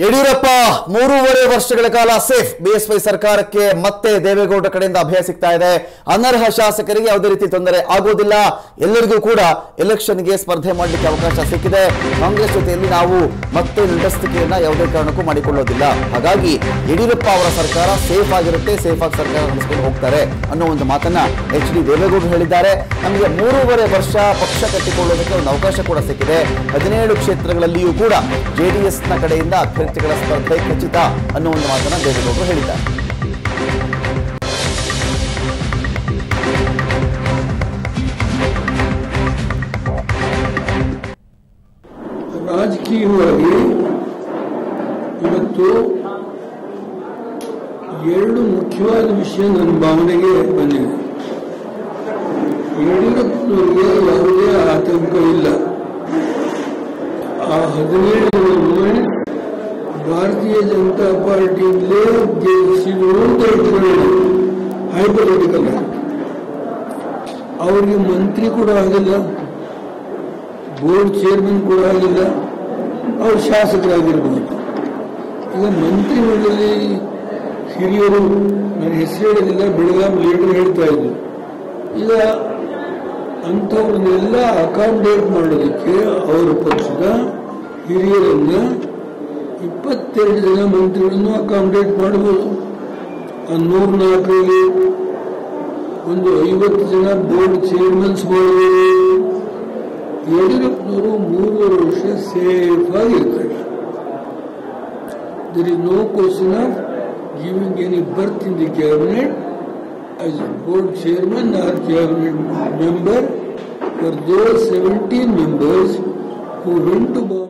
ಯಡಿಯೂರಪ್ಪ ಮೂರುವರೆ ವರ್ಷಗಳ ಕಾಲ ಸೇಫ್ ಬಿಎಸ್ವೈ ಸರ್ಕಾರಕ್ಕೆ ಮತ್ತೆ ದೇವೇಗೌಡ ಕಡೆಯಿಂದ ಅಭಯ ಸಿಗ್ತಾ ಇದೆ ಅನರ್ಹ ಶಾಸಕರಿಗೆ ಯಾವುದೇ ರೀತಿ ತೊಂದರೆ ಆಗೋದಿಲ್ಲ ಎಲ್ಲರಿಗೂ ಕೂಡ ಎಲೆಕ್ಷನ್ಗೆ ಸ್ಪರ್ಧೆ ಮಾಡಲಿಕ್ಕೆ ಅವಕಾಶ ಸಿಕ್ಕಿದೆ ಕಾಂಗ್ರೆಸ್ ಜೊತೆಯಲ್ಲಿ ನಾವು ಮತ್ತೆ ನಿಂದಸ್ತಿಕೆಯನ್ನ ಯಾವುದೇ ಕಾರಣಕ್ಕೂ ಮಾಡಿಕೊಳ್ಳೋದಿಲ್ಲ ಹಾಗಾಗಿ ಯಡಿಯೂರಪ್ಪ ಅವರ ಸರ್ಕಾರ ಸೇಫ್ ಆಗಿರುತ್ತೆ ಸೇಫ್ ಆಗಿ ಸರ್ಕಾರ ನಡೆಸ್ಕೊಂಡು ಹೋಗ್ತಾರೆ ಅನ್ನೋ ಒಂದು ಮಾತನ್ನ ಎಚ್ ಡಿ ದೇವೇಗೌಡರು ಹೇಳಿದ್ದಾರೆ ನಮಗೆ ಮೂರುವರೆ ವರ್ಷ ಪಕ್ಷ ಕಟ್ಟಿಕೊಳ್ಳೋದಕ್ಕೆ ಒಂದು ಅವಕಾಶ ಕೂಡ ಸಿಕ್ಕಿದೆ ಹದಿನೇಳು ಕ್ಷೇತ್ರಗಳಲ್ಲಿಯೂ ಕೂಡ ಜೆಡಿಎಸ್ನ ಕಡೆಯಿಂದ ಅಭ್ಯರ್ಥಿಗಳ ಸ್ಪರ್ಧೆ ಖಚಿತ ಅನ್ನೋ ಒಂದು ಮಾತನ್ನ ದೇವೇಗೌಡರು ಹೇಳಿದ್ದಾರೆ ರಾಜಕೀಯವಾಗಿ ಇವತ್ತು ಎರಡು ಮುಖ್ಯವಾದ ವಿಷಯ ನನ್ನ ಭಾವನೆಗೆ ಬಂದಿದೆ ಯಡಿಯೂರಪ್ಪನವರಿಗೆ ಯಾವುದೇ ಆತಂಕ ಇಲ್ಲ ಆ ಹದಿನೇಳರನ್ನು ಭಾರತೀಯ ಜನತಾ ಪಾರ್ಟಿಯಿಂದಲೇ ಗೆಲ್ಲಿಸಿದ್ರು ಅಂತ ಇಟ್ಕೊಳ್ಳೋಣ ಹೈಪೊಲಿಟಿಕಲ್ ಅವರಿಗೆ ಮಂತ್ರಿ ಕೂಡ ಆಗಿಲ್ಲ ಬೋರ್ಡ್ ಚೇರ್ಮನ್ ಕೂಡ ಆಗಿಲ್ಲ ಅವರು ಶಾಸಕರಾಗಿರ್ಬೋದು ಈಗ ಮಂತ್ರಿಮಂಡಲದಲ್ಲಿ ಹಿರಿಯರು ನನ್ನ ಹೆಸರು ಹೇಳೋದಿಲ್ಲ ಬೆಳಗಾಂ ಲೀಡರ್ ಹೇಳ್ತಾ ಇದ್ರು ಈಗ ಅಂಥವ್ರನ್ನೆಲ್ಲ ಅಕಾಮಿಡೇಟ್ ಮಾಡೋದಕ್ಕೆ ಅವರ ಪಕ್ಷದ ಹಿರಿಯರನ್ನ ಇಪ್ಪತ್ತೆರಡು ಜನ ಮಂತ್ರಿಗಳನ್ನು ಅಕಾಮಿಡೇಟ್ ಮಾಡಬಹುದು ಆ ನೂರ್ನಾಲ್ಕರಲ್ಲಿ ಒಂದು ಐವತ್ತು ಜನ ಬೋರ್ಡ್ ಚೇರ್ಮನ್ಸ್ ಮಾಡಬಹುದು ಯಡಿಯೂರಪ್ಪನವರು ಮೂರುವರೆ ವರ್ಷ ಸೇಫ್ ಆಗಿರ್ತಾರೆ there is no question of giving any birth in the cabinet as a board chairman or cabinet member for those 17 members who went to